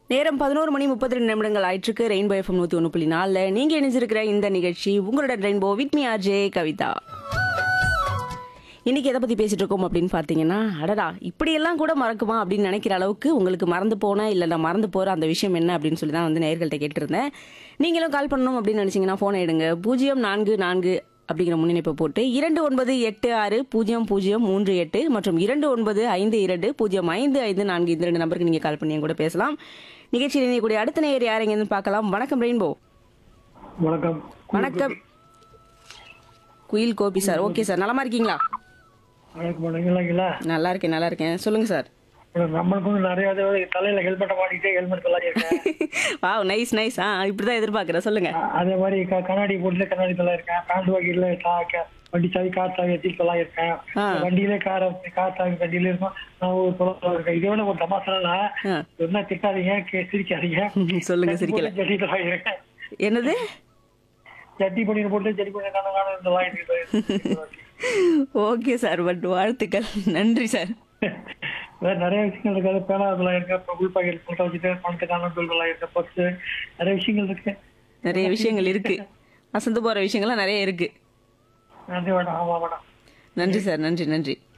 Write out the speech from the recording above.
நேரம் பதினோரு மணி முப்பத்தி ரெண்டு நிமிடங்கள் ஆயிற்றுக்கு ரெயின்போ எஃப்எம் நூத்தி ஒன்று புள்ளி நாலுல நீங்க இணைஞ்சிருக்கிற இந்த நிகழ்ச்சி உங்களோட rainbow with me RJ Kavitha இன்னைக்கு எதை பத்தி பேசிட்டு இருக்கோம் அப்படின்னு பாத்தீங்கன்னா அடடா இப்படியெல்லாம் கூட மறக்குமா அப்படின்னு நினைக்கிற அளவுக்கு உங்களுக்கு மறந்து போன இல்ல நான் மறந்து போற அந்த விஷயம் என்ன அப்படின்னு சொல்லி தான் வந்து நேர்கள்ட்ட கேட்டிருந்தேன் நீங்களும் கால் பண்ணணும் அப்படின்னு நினைச்சீங்கன்னா போனை எடுங்க பூஜ்ஜியம் நான்கு நான்கு அப்படிங்கிற முன்னிணைப்பை போட்டு இரண்டு ஒன்பது எட்டு ஆறு பூஜ்ஜியம் பூஜ்ஜியம் மூன்று எட்டு மற்றும் இரண்டு ஒன்பது ஐந்து இரண்டு பூஜ்ஜியம் ஐந்து ஐந்து நான்கு இந்த ரெண்டு நம்பருக்கு நீங்க கால் பண்ணி என் கூட பேசலாம் நிகழ்ச்சியில் இணையக்கூடிய அடுத்த நேயர் யாருங்கன்னு பார்க்கலாம் வணக்கம் ரெயின்போ வணக்கம் வணக்கம் குயில் கோபி சார் ஓகே சார் நலமா இருக்கீங்களா வணக்கம் வணக்கங்களா நல்லா இருக்கேன் நல்லா இருக்கேன் சொல்லுங்க சார் நம்மளுக்கு வந்து நிறைய தடவை தலையில ஹெல்மெட்டை மாட்டிட்டு ஹெல்மெட் தொல்லாடி இருக்கேன் வாவ் நைஸ் நைஸ் ஆ இப்படிதான் எதிர்பார்க்கறேன் சொல்லுங்க அ- அதே மாதிரி க- கண்ணாடி போட்டுல கண்ணாடி தொல்லா இருக்கேன் பேண்ட் வகையில வண்டி சாவி கார் சாவி வச்சு தொல்லா இருக்கேன் ஆ. வண்டியில கார் கார் சாவி வண்டியில இருக்கும் நான் ஒரு தொலை இருக்கேன் இதே விட ஒரு தமாசனா ஆ. என்ன திட்டாதீங்க கே- சிரிக்காதீங்க சொல்லுங்க சிரிக்கல ஜட்டி தொல்லா இருக்கேன் என்னது ஜட்டி பண்ணி போட்டு ஜட்டி பண்ணி காணும் காணும் தொல்லா இருக்கு ஓகே சார் பட் வாழ்த்துக்கள் நன்றி சார் வேற நிறைய விஷயங்கள் இருக்கு அது பேனா தொல்லா இருக்கு அப்புறம் உள் பாக்கெட் போட்டு வச்சுட்டு பணத்தை காணும் தொல்லா இருக்கு பர்ஸ் நிறைய விஷயங்கள் இருக்கு நிறைய விஷயங்கள் இருக்கு அசந்து போற விஷயங்கள்லாம் நிறைய இருக்கு நன்றி மேடம் ஆமா மேடம் நன்றி சார் நன்றி நன்றி